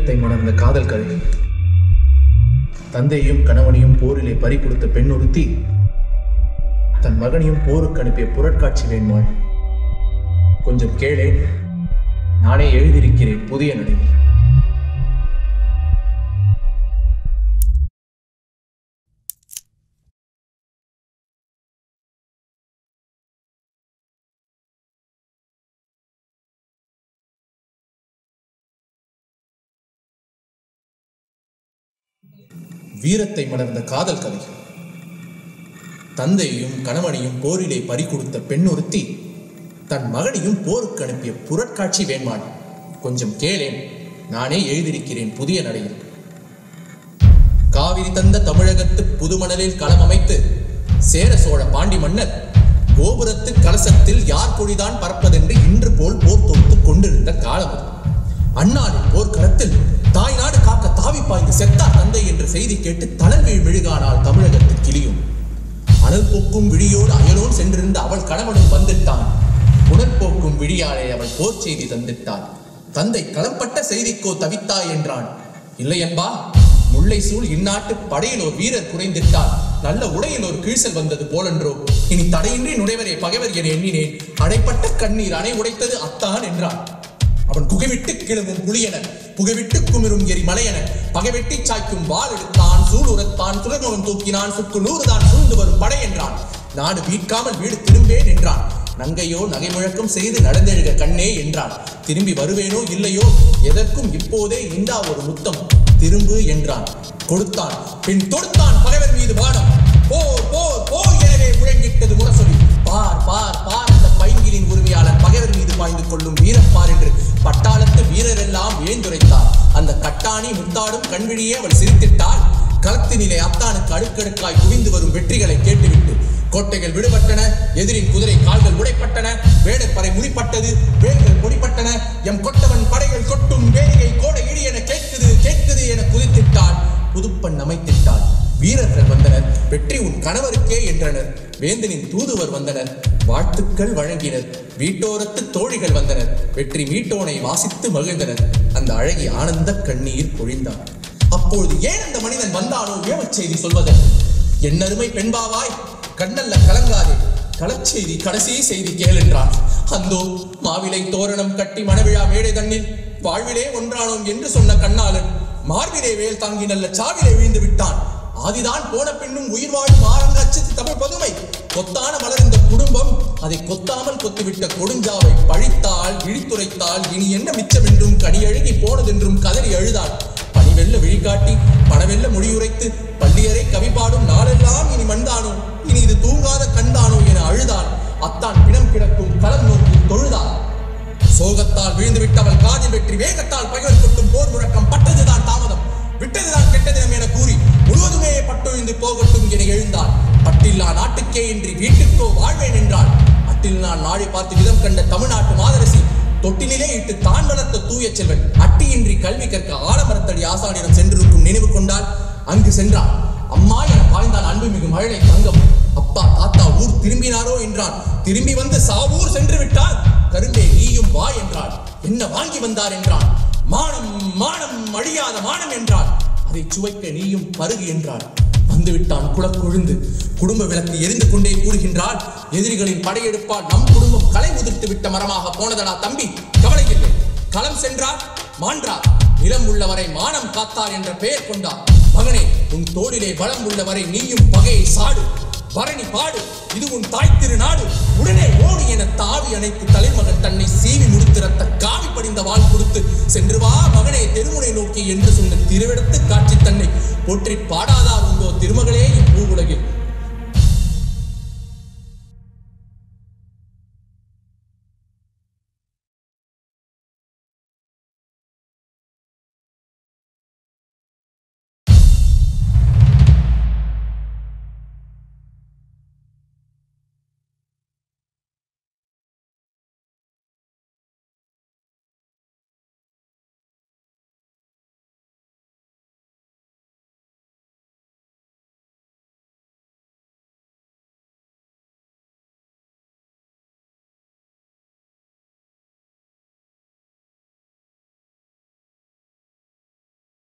வீரத்தை மணர்ந்த காதல் கதை தந்தையும் கணவனையும் போரிலே பறி கொடுத்த பெண் ஒருத்தி தன் மகனையும் போருக்கு அனுப்பிய புறட்காட்சி வேண்மாள் கொஞ்சம் கேளேன் நானே எழுதியிருக்கிறேன் புதிய நடையில் வீரத்தை மலர்ந்த காதல் கதை தந்தையையும் கணவனையும் போரிலே பறிகொடுத்த பெண் ஒருத்தி தன் மகனையும் போருக்கு அனுப்பிய புறட்காட்சி வேண்மாள் கொஞ்சம் கேளேன் நானே எழுதியிருக்கிறேன் புதிய நடையில் காவிரி தந்த தமிழகத்து புதுமணலில் களம் அமைத்து சேர சோழ பாண்டி மன்னர் கோபுரத்து கலசத்தில் யார் கொடிதான் பறப்பதென்று இன்று போல் போர் தொடுத்து கொண்டிருந்த காலம் அது அந்நாளில் போர்க்களத்தில் தாய் நாடு காக்க தாவி பாய்ந்து செத்தார் தந்தை என்ற செய்தி கேட்டு தளர்வீழ் மெழுகானால் தமிழகத்து கிளியும் அனல் போக்கும் விழியோடு அயலோன் சென்றிருந்த அவள் கணவனும் வந்திட்டான் உணர்போக்கும் விழியாலே அவள் போர் செய்தி தந்திட்டாள் தந்தை களம்பட்ட செய்திக்கோ தவித்தாய் என்றான் இல்லை என்பா முல்லை சூழ் இந்நாட்டு படையில் ஒரு வீரர் குறைந்திட்டார் நல்ல உடையில் ஒரு கிழிசல் வந்தது போலென்றோ இனி தடையின்றி நுழைவரே பகைவர் என எண்ணினேன் அடைப்பட்ட கண்ணீர் அணை உடைத்தது அத்தான் என்றான் அவன் குகைவிட்டு கிளம்பும் புலியன புகைவிட்டு குமிரும் எரி மலையன பகைவெட்டி சாய்க்கும் வாள் எடுத்தான் சூளுரத்தான் துலகவன் தூக்கினான் சுக்கு நூறுதான் சூழ்ந்து வரும் படை என்றான் நாடு மீட்காமல் வீடு திரும்பேன் என்றான் நங்கையோ நகை முழக்கம் செய்து நடந்தெழுக கண்ணே என்றான் திரும்பி வருவேனோ இல்லையோ எதற்கும் இப்போதே இந்தா ஒரு முத்தம் திரும்பு என்றான் கொடுத்தான் பின் தொடுத்தான் பகைவர் மீது பாடம் போர் போர் போர் எனவே முழங்கிட்டது முரசொலி பார் பார் பார் அந்த பைங்கிலின் உரிமையாளர் பகைவர் மீது பாய்ந்து கொள்ளும் வீரப்பார் என்று பட்டாளத்து வீரரெல்லாம் ஏந்துரைத்தார் அந்த கட்டாணி முத்தாடும் கண்விழியே அவள் சிரித்திட்டாள் களத்தினிலே அத்தானுக்கு அடுக்கடுக்காய் குவிந்து வரும் வெற்றிகளை கேட்டுவிட்டு கோட்டைகள் விடுபட்டன எதிரின் குதிரை கால்கள் உடைப்பட்டன வேடர் படை முடிப்பட்டது வேல்கள் பொடிப்பட்டன எம் கொட்டவன் படைகள் கொட்டும் வேலிகை கோடை இடி என கேட்குது கேட்குது என குதித்திட்டாள் புதுப்பண் அமைத்திட்டாள் வீரர்கள் வந்தனர் வெற்றி உன் கணவருக்கே என்றனர் வேந்தனின் தூதுவர் வந்தனர் வாழ்த்துக்கள் வழங்கினர் வீட்டோரத்து தோழிகள் வந்தனர் வெற்றி மீட்டோனை வாசித்து மகிழ்ந்தனர் அந்த அழகி ஆனந்த கண்ணீர் பொழிந்தார் அப்பொழுது ஏன் அந்த மனிதன் வந்தானோ ஏவச் செய்தி சொல்வதற்கு என் அருமை பெண்பாவாய் கண்ணல்ல கலங்காதே களச்செய்தி கடைசி செய்தி கேள் என்றான் அந்தோ மாவிலை தோரணம் கட்டி மணவிழா மேடை தண்ணில் வாழ்விலே ஒன்றானோம் என்று சொன்ன கண்ணாளன் மார்பிலே வேல் தாங்கி நல்ல சாவிலே வீழ்ந்து விட்டான் ஆதிதான் போன பின்னும் உயிர் வாழும் ஆரங்க அச்சத்து தமிழ் பதுமை கொத்தான மலர் இந்த குடும்பம் அதை கொத்தாமல் கொத்துவிட்ட கொடுஞ்சாவை பழித்தால் இழித்துரைத்தால் இனி என்ன மிச்சம் என்றும் கனியழுகி போனதென்றும் கதறி அழுதாள் பனிவெல்ல விழிகாட்டி பணவெல்ல மொழியுரைத்து பள்ளியறை கவிபாடும் நாளெல்லாம் இனி மண்தானோ இனி இது தூங்காத கண்தானோ என அழுதாள் அத்தான் பிணம் கிடக்கும் களம் நோக்கி தொழுதாள் சோகத்தால் விழுந்து விட்டவள் காதில் வெற்றி வேகத்தால் பகைவர் கொட்டும் போர் முழக்கம் பட்டதுதான் தாமதம் விட்டதுதான் கெட்டதினம் என கூறி முழுவதுமே பட்டொழிந்து போகட்டும் என எழுந்தாள் பட்டில்லா நாட்டுக்கே இன்றி வீட்டுக்கோ வாழ்வேன் என்றாள் அட்டில் நான் நாளை பார்த்து விதம் கண்ட தமிழ்நாட்டு மாதரசி தொட்டிலே இட்டு தான் வளர்த்த தூய செல்வன் அட்டியின்றி கல்வி கற்க ஆலமரத்தடி ஆசானிடம் சென்றிருக்கும் நினைவு கொண்டால் அங்கு சென்றான் அம்மா என பாய்ந்தான் அன்புமிகு மழலை தங்கம் அப்பா தாத்தா ஊர் திரும்பினாரோ என்றான் திரும்பி வந்து சாவூர் சென்று விட்டால் கரும்பே நீயும் வா என்றாள் என்ன வாங்கி வந்தார் என்றான் மானம் மானம் அழியாத மானம் என்றாள் அதை சுவைக்க நீயும் பருகு என்றாள் வந்துவிட்டான் குளக்கொழுந்து குடும்ப விளக்கு எரிந்து கொண்டே கூறுகின்றாள் எதிரிகளின் படையெடுப்பால் நம் குடும்பம் களை உதிர்த்து விட்ட மரமாக போனதடா தம்பி கவலை இல்லை களம் சென்றார் மான்றார் நிலம் உள்ளவரை மானம் காத்தார் என்ற பெயர் கொண்டார் மகனே உன் தோளிலே பலம் உள்ளவரை நீயும் பகையை சாடு பரணி பாடு இது உன் தாய் திருநாடு உடனே ஓடு என தாவி அணைத்து தலைமகன் தன்னை சீவி முடித்து ரத்த காவி படிந்த வாள் கொடுத்து சென்று வா மகனே தெருமுனை நோக்கி என்று சொன்ன திருவிடத்து காட்சி தன்னை போற்றி பாடாதார் உண்டோ திருமகளே இப்பூவுலகில்